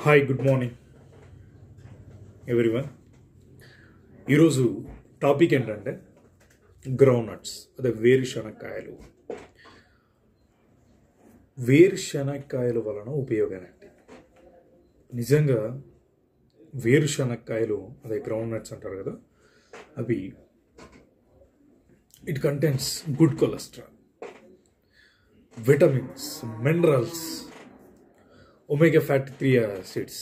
hi good morning everyone ఈరోజు topic ఏంటంటే ground nuts అదే వేరుశనక్కాయలు వేరుశనక్కాయల వలన ఉపయోగాలు ఏంటి నిజంగా వేరుశనక్కాయలు అదే గ్రౌండ్ నట్స్ అంటారు కదా అవి it contents good cholesterol vitamins minerals omega fatty three acids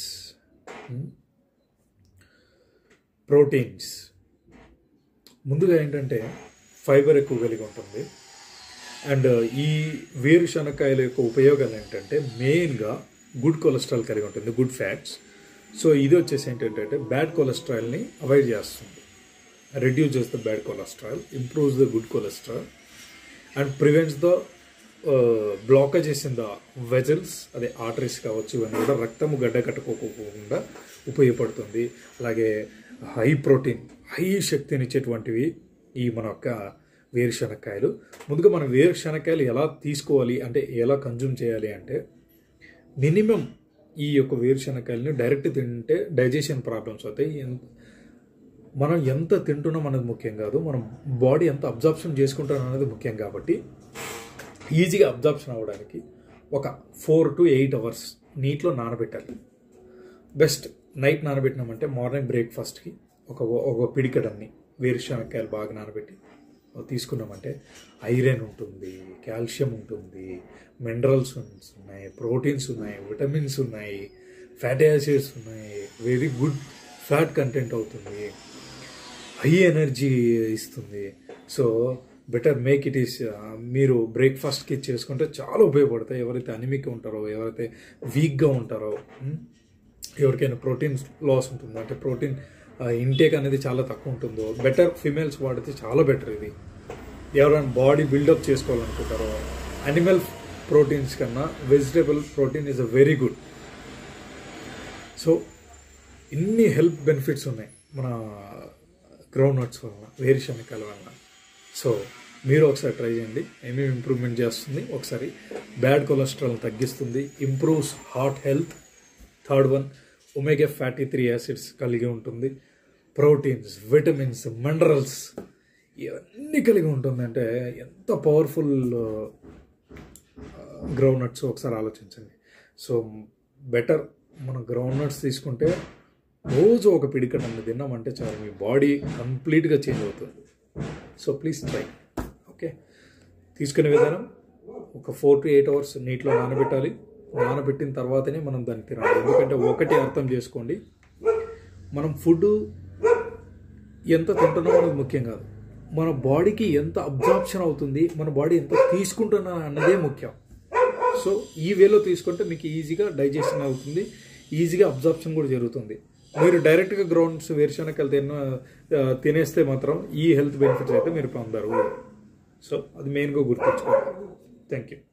proteins ముందుగా ఏంటంటే ఫైబర్ ఎక్కువ కలిగి ఉంటుంది అండ్ ఈ వేరుశనక్కాయల యొక్క ఉపయోగాలు ఏంటంటే మెయిన్గా గుడ్ కొలెస్ట్రాల్ కలిగి ఉంటుంది గుడ్ ఫ్యాట్స్ సో ఇది వచ్చేసి ఏంటంటే బ్యాడ్ కొలెస్ట్రాల్ని అవాయిడ్ చేస్తుంది reduces the bad cholesterol improves the good cholesterol and prevents the blockages in the vessels అదే ఆర్టరీస్ కావచ్చు ఇవన్నీ కూడా రక్తము గడ్డ కట్టుకోకుండా ఉపయోగపడుతుంది అలాగే హై ప్రోటీన్ హై శక్తినిచ్చేటువంటివి ఈ మన యొక్క వేరుశనక్కాయలు ముందుగా మనం వేరుశనక్కాయలు ఎలా తీసుకోవాలి అంటే ఎలా కన్జ్యూమ్ చేయాలి అంటే మినిమం ఈ యొక్క వేరుశనక్కాయలని డైరెక్ట్ తింటే డైజెషన్ ప్రాబ్లమ్స్ అవుతాయి ఎంత మనం ఎంత తింటున్నాం అనేది ముఖ్యం కాదు మనం బాడీ ఎంత అబ్జార్ప్షన్ చేసుకుంటాం అనేది ముఖ్యం కాబట్టి ఈజీగా అబ్జార్ప్షన్ అవ్వడానికి ఒక ఫోర్ టు ఎయిట్ అవర్స్ నీటిలో నానబెట్టాలి బెస్ట్ నైట్ నానబెట్టినామంటే మార్నింగ్ బ్రేక్ఫాస్ట్కి ఒక ఒక పిడికడన్ని వేరుశనక్కాయలు బాగా నానబెట్టి తీసుకున్నామంటే ఐరన్ ఉంటుంది కాల్షియం ఉంటుంది మినరల్స్ ఉన్నాయి ప్రోటీన్స్ ఉన్నాయి విటమిన్స్ ఉన్నాయి ఫ్యాటీ యాసిడ్స్ ఉన్నాయి వెరీ గుడ్ ఫ్యాట్ కంటెంట్ అవుతుంది హై ఎనర్జీ ఇస్తుంది so better make it is మీరు బ్రేక్ఫాస్ట్కి చేసుకుంటే చాలా ఉపయోగపడతాయి ఎవరైతే అనిమిక్ ఉంటారో ఎవరైతే వీక్గా ఉంటారో ఎవరికైనా ప్రోటీన్ లాస్ ఉంటుందో అంటే ప్రోటీన్ ఇంటేక్ అనేది చాలా తక్కువ ఉంటుందో బెటర్ ఫిమేల్స్ వాడితే చాలా బెటర్ ఇది ఎవరైనా బాడీ బిల్డప్ చేసుకోవాలనుకుంటారో అనిమల్ ప్రోటీన్స్ కన్నా vegetable protein is a very good so ఇన్ని హెల్త్ బెనిఫిట్స్ ఉన్నాయి మన గ్రౌండ్ నట్స్ వలన వేరుశనకాయల వలన సో మీరు ఒకసారి ట్రై చేయండి ఏమేమి ఇంప్రూవ్మెంట్ చేస్తుంది ఒకసారి బ్యాడ్ కొలెస్ట్రాల్ తగ్గిస్తుంది improves heart health third one omega fatty three acids కలిగి ఉంటుంది ప్రోటీన్స్ విటమిన్స్ మినరల్స్ ఇవన్నీ కలిగి ఉంటుందంటే ఎంత పవర్ఫుల్ గ్రౌండ్ నట్స్ ఒకసారి ఆలోచించండి సో బెటర్ మన గ్రౌండ్ నట్స్ తీసుకుంటే రోజు ఒక పిడికట్ అన్ని తిన్నామంటే చాలు మీ బాడీ కంప్లీట్గా చేంజ్ అవుతుంది సో ప్లీజ్ ట్రై ఓకే తీసుకునే విధానం ఒక ఫోర్ టు ఎయిట్ అవర్స్ నీటిలో నానబెట్టాలి నానబెట్టిన తర్వాతనే మనం దాన్ని తినాలి ఎందుకంటే ఒకటి అర్థం చేసుకోండి మనం ఫుడ్ ఎంత తింటున్నామో అనేది ముఖ్యం కాదు మన బాడీకి ఎంత అబ్జార్ప్షన్ అవుతుంది మన బాడీ ఎంత తీసుకుంటున్నా అన్నదే ముఖ్యం సో ఈ వేలో తీసుకుంటే మీకు ఈజీగా డైజెషన్ అవుతుంది ఈజీగా అబ్జార్ప్షన్ కూడా జరుగుతుంది మీరు డైరెక్ట్గా గ్రౌండ్స్ వేరుశనకాయలు తిన్న తినేస్తే మాత్రం ఈ హెల్త్ బెనిఫిట్స్ అయితే మీరు పొందరు సో అది మెయిన్గా గుర్తుంచుకోవాలి థ్యాంక్ యూ